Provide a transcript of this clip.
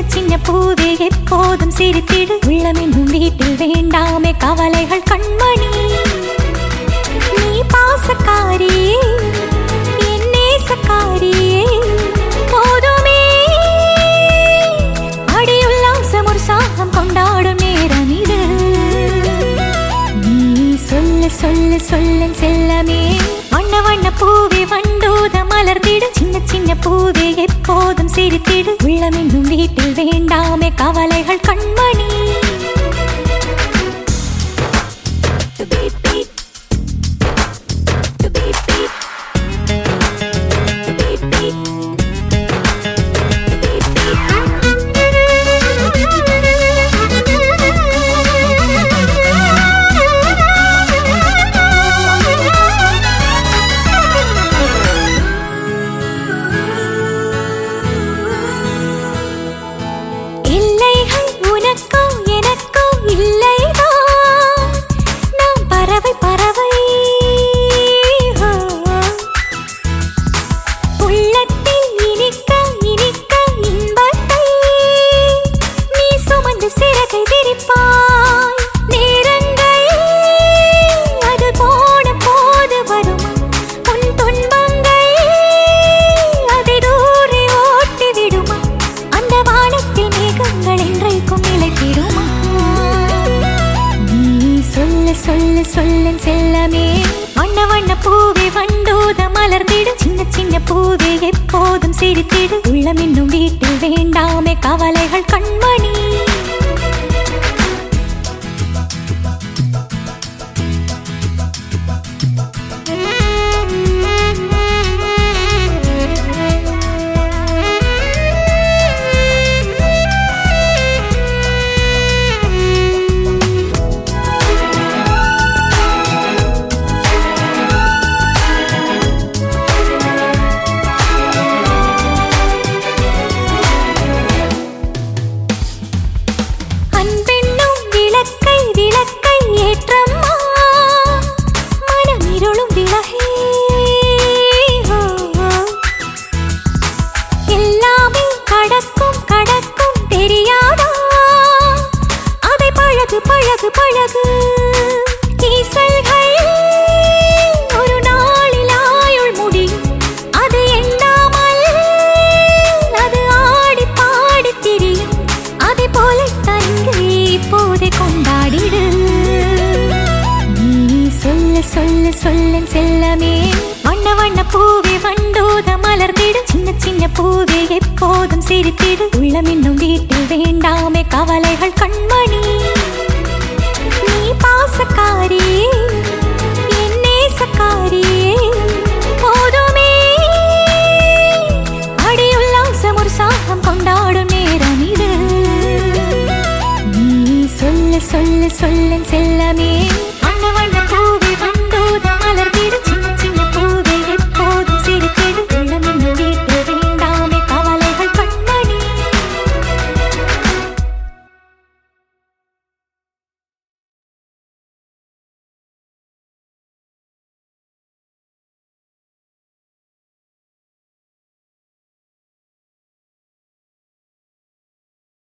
சின்ன பூவே எப்போதும் சிரித்திடு உள்ளம் இன்னும் வீட்டில் வேண்டாமே கவலைகள் கண்மணி நீ பாசக்காரியே என் நேசக்காரியே போதுமே அடியுல்லாசம் ஒரு சாகம் கொண்டாடும் நேரம் இது நீ சொல்லு சொல்லு சொல்லு செல்லமே வண்ண வண்ண பூவே வண்டூத மலர்ந்திடு சின்ன சின்ன பூவே எப்போதும் சிரித்திடு உள்ளமெங்கும் வீட்டில் வேண்டாமே கவலைகள் கண்மணி எல்லைகள் உனக்கோ எனக்கோ இல்லைதான் நாம் பறவை பறவை ஓ. உள்ளத்தில் இனிக்க இனிக்க இன்பத்தை நீ சுமந்து சிறகை விரிப்பாய் நேரங்கள் அது போன போது வருமா உன் துன்பங்கள் அதை தூரி ஓட்டி விடுமா அந்த வானத்தில் மேகங்கள் என்றைக்கும் நிலைத்திடுமா நீ சொல்லு சொல்லு சொல்லு செல்லமே வண்ண வண்ண பூவே வண்டூத மலர்ந்திடு சின்ன சின்ன பூவே எப்போதும் சிரித்திடு உள்ளம் இன்னும் வீட்டில் வேண்டாமே கவலைகள் கண்மணி அன்பென்னும் விளக்கை விளக்கை ஏற்றம்மா மனமிருளும் விலகே ஓ, ஓ. எல்லாமே கடக்கும் கடக்கும் தெரியாதா அதை பழகு பழகு பழகு ஈசல்கள் ஒரு நாளில் ஆயுள் முடியும் அது எண்ணாமல் அது ஆடி பாடி திரியும் அதை போல தங்கு இப்போதே கொண்டாடிடு நீ சொல்லு சொல்லு சொல்லு செல்லமே வண்ண வண்ண பூவே வண்டூத மலர்ந்திடு சின்ன சின்ன பூவே எப்போதும் சிரித்திடு உள்ளம் இன்னும் வீட்டில் வேண்டாமே கவலைகள் கண்மணி நீ பாசக்காரியே என் நேசக்காரியே போதுமே அடியுல்லாசம் ஒரு சாகம் கொண்டாடும் நேரம் இது நீ சொல்லு சொல்லு சொல்லு செல்லமே